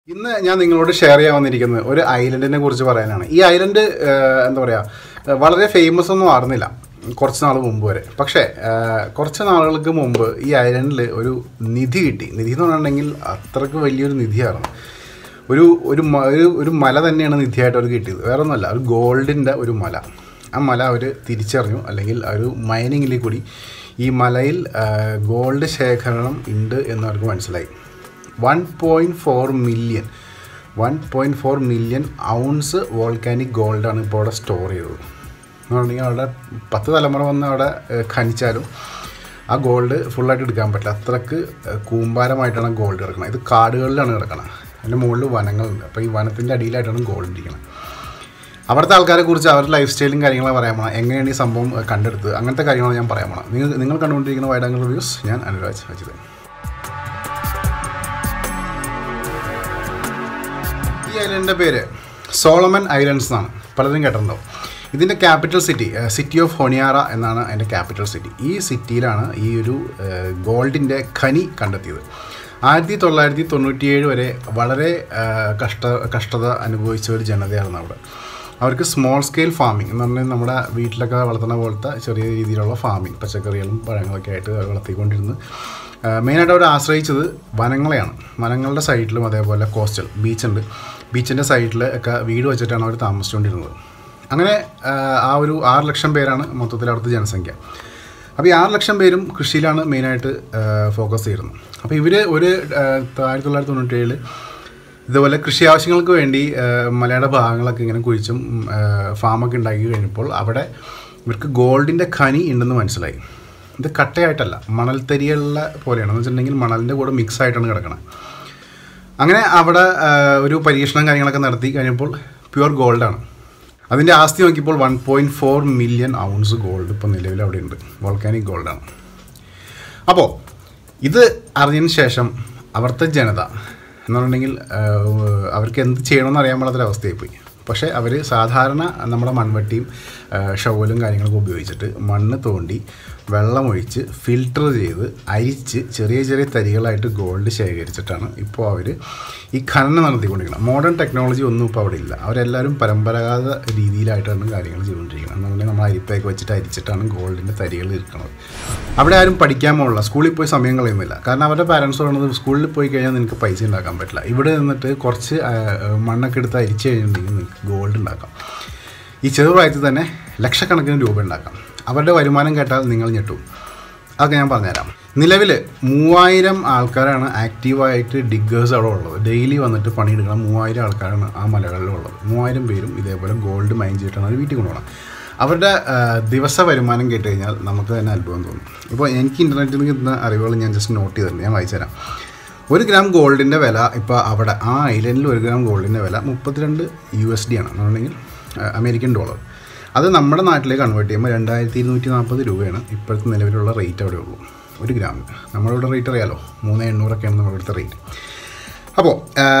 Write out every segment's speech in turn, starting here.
ഇന്ന് ഞാൻ നിങ്ങളോട് ഷെയർ ചെയ്യാൻ വന്നിരിക്കുന്നത് ഒരു ഐലൻഡിനെ കുറിച്ച് പറയാനാണ് ഈ ഐലൻഡ് ഏഹ്, എന്താ പറയുക വളരെ ഫേമസ് ഒന്നും ആയിരുന്നില്ല കുറച്ച് നാൾ മുമ്പ് വരെ പക്ഷേ ഏഹ്, കുറച്ച് നാളുകൾക്ക് മുമ്പ് ഈ ഐലൻഡിൽ ഒരു നിധി കിട്ടി നിധി എന്ന് പറഞ്ഞിട്ടുണ്ടെങ്കിൽ അത്രയ്ക്ക് വലിയൊരു നിധിയായിരുന്നു ഒരു ഒരു മ- ഒരു ഒരു മല തന്നെയാണ് നിധിയായിട്ട് അവർ കിട്ടിയത് വേറെ ഒന്നുമല്ല ഒരു ഗോൾഡിൻ്റെ ഒരു മല ആ മല അവർ തിരിച്ചറിഞ്ഞു അല്ലെങ്കിൽ ആ ഒരു മൈനിങ്ങിൽ കൂടി ഈ മലയിൽ ഗോൾഡ് ശേഖരണം ഉണ്ട് എന്ന് അവർക്ക് മനസ്സിലായി one point four million one point four million ounce volcanic ഗോൾഡാണ് ഇപ്പോൾ അവിടെ സ്റ്റോർ ചെയ്തത് എന്ന് പറഞ്ഞിട്ടുണ്ടെങ്കിൽ അവിടെ പത്ത് തലമുറ വന്ന് അവിടെ ഏഹ്, ഖനിച്ചാലും ആ ഗോൾഡ് ഫുള്ളായിട്ട് എടുക്കാൻ പറ്റില്ല അത്രക്ക് ഏഹ്, കൂമ്പാരമായിട്ടാണ് ഗോൾഡ് കിടക്കുന്നത് ഇത് കാടുകളിലാണ് കിടക്കുന്നത് അതിൻ്റെ മുകളിൽ വനങ്ങളുണ്ട് അപ്പോൾ ഈ വനത്തിൻ്റെ അടിയിലായിട്ടാണ് ഗോൾഡ് ഇരിക്കുന്നത് അവിടുത്തെ ആൾക്കാരെ കുറിച്ച് അവരുടെ ലൈഫ് സ്റ്റൈലും കാര്യങ്ങളും പറയാൻ പോകണം എങ്ങനെയാണ് ഈ സംഭവം ഏഹ്, കണ്ടെടുത്തത് അങ്ങനത്തെ കാര്യങ്ങളാണ് ഞാൻ പറയാൻ പോകണം നിങ്ങൾ നിങ്ങൾ കണ്ടുകൊണ്ടിരിക്കുന്ന വൈഡാങ്കൽ റിവ്യൂസ് ഞാൻ അനുരാജ് അജിത് ഈ ഐലൻഡിൻ്റെ പേര് സോളമൻ ഐലൻഡ്സ് എന്നാണ് പലരും കേട്ടിട്ടുണ്ടോ ഇതിൻ്റെ capital city city of Honiara എന്നാണ് അതിൻ്റെ ക്യാപിറ്റൽ സിറ്റി ഈ സിറ്റിയിലാണ് ഈ ഒരു ഗോൾഡിൻ്റെ ഖനി കണ്ടെത്തിയത് ആയിരത്തി തൊള്ളായിരത്തി തൊണ്ണൂറ്റിയേഴ് വരെ വളരെ ആ, കഷ്ട കഷ്ടത അനുഭവിച്ച ഒരു ജനതയായിരുന്നു അവിടെ അവർക്ക് സ്മോൾ സ്കെയിൽ ഫാമിംഗ് എന്ന് പറഞ്ഞാൽ നമ്മുടെ വീട്ടിലൊക്കെ വളർത്തുന്ന പോലത്തെ ചെറിയ രീതിയിലുള്ള ഫാമിംഗ് പച്ചക്കറികളും പഴങ്ങളൊക്കെ ആയിട്ട് അവർ വളർത്തിക്കൊണ്ടിരുന്നു മെയിനായിട്ട് അവർ ആശ്രയിച്ചത് വനങ്ങളെയാണ് വനങ്ങളുടെ സൈഡിലും അതേപോലെ കോസ്റ്റൽ ബീച്ചുണ്ട് ബീച്ചിൻ്റെ സൈഡിൽ ഒക്കെ വീട് വെച്ചിട്ടാണ് അവർ താമസിച്ചുകൊണ്ടിരുന്നത് അങ്ങനെ ആ, ആ ഒരു ആറ് ലക്ഷം പേരാണ് മൊത്തത്തിൽ അവിടുത്തെ ജനസംഖ്യ അപ്പോൾ ഈ ആറ് ലക്ഷം പേരും കൃഷിയിലാണ് മെയിനായിട്ട് ഫോക്കസ് ചെയ്യുന്നത് അപ്പോൾ ഇവർ ഒരു ആ, ആയിരത്തി തൊള്ളായിരത്തി തൊണ്ണൂറ്റേഴിൽ ഇതുപോലെ കൃഷി ആവശ്യങ്ങൾക്ക് വേണ്ടി ആ, മലയുടെ ഭാഗങ്ങളൊക്കെ ഇങ്ങനെ കുഴിച്ചും ഉം, ആ, ഫാമൊക്കെ ഉണ്ടാക്കി കഴിഞ്ഞപ്പോൾ അവിടെ ഇവർക്ക് ഗോൾഡിൻ്റെ ഖനി ഉണ്ടെന്ന് മനസ്സിലായി ഇത് കട്ടയായിട്ടല്ല മണൽത്തരികളുടെ പോലെയാണ് എന്ന് വെച്ചിട്ടുണ്ടെങ്കിൽ മണലിൻ്റെ കൂടെ മിക്സ് ആയിട്ടാണ് കിടക്കുന്നത് അങ്ങനെ അവിടെ ആ, ഒരു പരീക്ഷണം കാര്യങ്ങളൊക്കെ നടത്തി കഴിഞ്ഞപ്പോൾ പ്യുവർ ഗോൾഡാണ് അതിൻ്റെ ആസ്തി നോക്കിയപ്പോൾ one point four million ounce gold ഇപ്പോൾ നിലവിൽ അവിടെ ഉണ്ട് വോൾക്കാനിക് ഗോൾഡാണ് അപ്പോൾ ഇത് അറിഞ്ഞതിന് ശേഷം അവിടുത്തെ ജനത എന്ന് പറഞ്ഞിട്ടുണ്ടെങ്കിൽ ആ, അവർക്ക് എന്ത് ചെയ്യണമെന്ന് അറിയാൻ പാടാത്തൊരവസ്ഥയായി പോയി പക്ഷേ അവർ സാധാരണ നമ്മുടെ മൺവെട്ടിയും ആ, ഷവലും കാര്യങ്ങളൊക്കെ ഉപയോഗിച്ചിട്ട് മണ്ണ് തോണ്ടി വെള്ളമൊഴിച്ച് ഫിൽട്ടർ ചെയ്ത് അരിച്ച് ചെറിയ ചെറിയ തരികളായിട്ട് ഗോൾഡ് ശേഖരിച്ചിട്ടാണ് ഇപ്പോൾ അവർ ഈ ഖനനം നടത്തിക്കൊണ്ടിരിക്കുന്നത് മോഡേൺ ടെക്നോളജി ഒന്നും ഇപ്പോൾ അവിടെ ഇല്ല അവരെല്ലാവരും പരമ്പരാഗത രീതിയിലായിട്ടാണ് കാര്യങ്ങൾ ചെയ്തുകൊണ്ടിരിക്കുന്നത് എന്നുണ്ടെങ്കിൽ നമ്മൾ അരിപ്പയൊക്കെ വെച്ചിട്ട് അരിച്ചിട്ടാണ് ഗോൾഡിൻ്റെ തരികൾ ഇരിക്കുന്നത് അവിടെ ആരും പഠിക്കാൻ പോകണില്ല സ്കൂളിൽ പോയി സമയം കളയുന്നില്ല കാരണം അവരുടെ പാരൻസ് പറയുന്നത് സ്കൂളിൽ പോയി കഴിഞ്ഞാൽ നിനക്ക് പൈസ ഉണ്ടാക്കാൻ പറ്റില്ല ഇവിടെ നിന്നിട്ട് കുറച്ച് ആ, മണ്ണൊക്കെ എടുത്ത് അരിച്ച് കഴിഞ്ഞിട്ടുണ്ടെങ്കിൽ നിനക്ക് ഗോൾഡ് ഉണ്ടാക്കാം ഈ ചെറുപ്രായത്തിൽ തന്നെ ലക്ഷക്കണക്കിന് രൂപ ഉണ്ടാക്കാം അവരുടെ വരുമാനം കേട്ടാൽ നിങ്ങൾ ഞെട്ടും അതൊക്കെ ഞാൻ പറഞ്ഞുതരാം നിലവിൽ മൂവായിരം ആൾക്കാരാണ് ആക്റ്റീവായിട്ട് ഡിggers അവിടെ ഉള്ളത് ഡെയിലി വന്നിട്ട് പണിയെടുക്കുന്ന മൂവായിരം ആൾക്കാരാണ് ആ മലകളിലുള്ളത് മൂവായിരം പേരും ഇതേപോലെ ഗോൾഡ് മൈൻ ചെയ്തിട്ടാണ് അവർ വീട്ടിൽ കൊണ്ടുപോകണം അവരുടെ ആ, ദിവസ വരുമാനം കേട്ട് കഴിഞ്ഞാൽ നമുക്ക് തന്നെ അത്ഭുതം തോന്നും ഇപ്പോൾ എനിക്ക് ഇൻ്റർനെറ്റിൽ നിന്ന് കിട്ടുന്ന അറിവുകൾ ഞാൻ ജസ്റ്റ് നോട്ട് ചെയ്തിട്ടുണ്ട് ഞാൻ വായിച്ചു തരാം ഒരു ഗ്രാം ഗോൾഡിൻ്റെ വില ഇപ്പോൾ അവിടെ ആ ഐലൻഡിൽ ഒരു ഗ്രാം ഗോൾഡിൻ്റെ വില മുപ്പത്തിരണ്ട് യു എസ് ഡി ആണ് എന്നുണ്ടെങ്കിൽ ആ, അമേരിക്കൻ ഡോളർ അത് നമ്മുടെ നാട്ടിലേക്ക് കൺവേർട്ട് ചെയ്യുമ്പോൾ രണ്ടായിരത്തി ഇരുന്നൂറ്റി നാൽപ്പത് രൂപയാണ് ഇപ്പോഴത്തെ നിലവിലുള്ള റേറ്റ് അവിടെ ഉള്ളൂ ഒരു ഗ്രാമിന് നമ്മളിവിടെ റേറ്റ് അറിയാലോ മൂന്ന് എണ്ണൂറൊക്കെയാണ് നമ്മുടെ ഇവിടുത്തെ റേറ്റ് അപ്പോൾ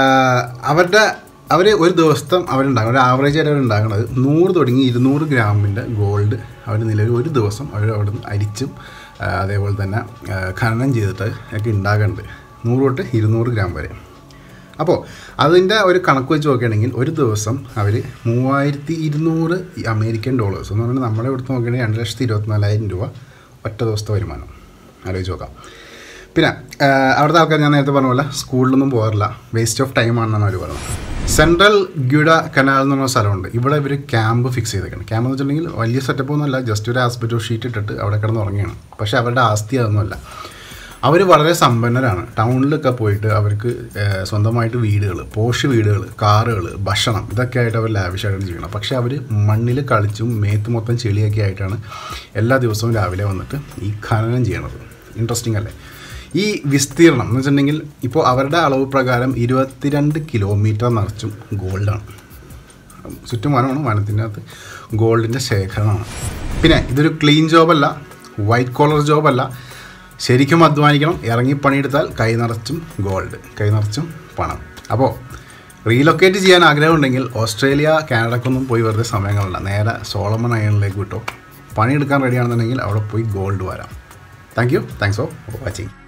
അവരുടെ അവർ ഒരു ദിവസത്തെ അവരുണ്ടാകും ഒരു ആവറേജ് ആയിട്ട് അവരുണ്ടാകുന്നത് നൂറ് തുടങ്ങി ഇരുന്നൂറ് ഗ്രാമിൻ്റെ ഗോൾഡ് അവർ നിലവിൽ ഒരു ദിവസം അവർ അവിടെ നിന്ന് അരിച്ചും ആ, അതേപോലെ തന്നെ ആ, ഖനനം ചെയ്തിട്ട് ഒക്കെ ഉണ്ടാകുന്നുണ്ട് നൂറ് തൊട്ട് ഇരുന്നൂറ് ഗ്രാം വരെ അപ്പോൾ അതിൻ്റെ ഒരു കണക്ക് വെച്ച് നോക്കുകയാണെങ്കിൽ ഒരു ദിവസം അവർ മൂവായിരത്തി ഇരുന്നൂറ് അമേരിക്കൻ ഡോളേഴ്സ് എന്ന് പറഞ്ഞാൽ നമ്മുടെ ഇവിടുത്തെ നോക്കുകയാണെങ്കിൽ രണ്ട് ലക്ഷത്തി ഇരുപത്തിനാലായിരം രൂപ ഒറ്റ ദിവസത്തെ വരുമാനം ആലോചിച്ച് നോക്കാം പിന്നെ ആ, അവിടുത്തെ ആൾക്കാർ ഞാൻ നേരത്തെ പറഞ്ഞ പോലെ സ്കൂളിലൊന്നും പോകാറില്ല വേസ്റ്റ് ഓഫ് ടൈം ആണെന്നാണ് അവർ പറയുന്നത് സെൻട്രൽ ഗ്യുഡ കനാൽ എന്ന് പറഞ്ഞ സ്ഥലമുണ്ട് ഇവിടെ ഇവർ ക്യാമ്പ് ഫിക്സ് ചെയ്തേക്കണം ക്യാമ്പ് എന്ന് വെച്ചിട്ടുണ്ടെങ്കിൽ വലിയ സെറ്റപ്പ് ഒന്നുമല്ല ജസ്റ്റ് ഒരു ആസ്പെറ്റോ ഷീറ്റ് ഇട്ടിട്ട് അവിടെ കിടന്ന് ഉറങ്ങിയാണ് പക്ഷേ അവരുടെ ആസ്തി അതൊന്നുമല്ല അവർ വളരെ സമ്പന്നരാണ് ടൗണിലൊക്കെ പോയിട്ട് അവർക്ക് ഏഹ്, സ്വന്തമായിട്ട് വീടുകൾ പോഷ് വീടുകൾ കാറുകൾ ഭക്ഷണം ഇതൊക്കെ ആയിട്ട് അവർ ലാവിഷായിട്ടാണ് ചെയ്യണം പക്ഷേ അവർ മണ്ണിൽ കളിച്ചും മേത്ത് മൊത്തം ചെളിയൊക്കെ ആയിട്ടാണ് എല്ലാ ദിവസവും രാവിലെ വന്നിട്ട് ഈ ഖനനം ചെയ്യണത് ഇൻട്രസ്റ്റിംഗ് അല്ലേ ഈ വിസ്തീർണം എന്ന് വെച്ചിട്ടുണ്ടെങ്കിൽ ഇപ്പോൾ അവരുടെ അളവ് പ്രകാരം ഇരുപത്തിരണ്ട് കിലോമീറ്റർ നിറച്ചും ഗോൾഡാണ് ചുറ്റും വനമാണ് വനത്തിൻ്റെ അകത്ത് ഗോൾഡിൻ്റെ ശേഖരണമാണ് പിന്നെ ഇതൊരു ക്ലീൻ ജോബല്ല വൈറ്റ് കോളർ ജോബല്ല ശരിക്കും അധ്വാനിക്കണം ഇറങ്ങി പണിയെടുത്താൽ കൈ നിറച്ചും ഗോൾഡ് കൈ നിറച്ചും പണം അപ്പോൾ റീലൊക്കേറ്റ് ചെയ്യാൻ ആഗ്രഹമുണ്ടെങ്കിൽ ഓസ്ട്രേലിയ കാനഡക്കൊന്നും പോയി വെറുതെ സമയങ്ങളല്ല നേരെ സോളമൺ അയണിലേക്ക് വിട്ടോ പണിയെടുക്കാൻ റെഡിയാണെന്നുണ്ടെങ്കിൽ അവിടെ പോയി ഗോൾഡ് വരാം thank you thanks for watching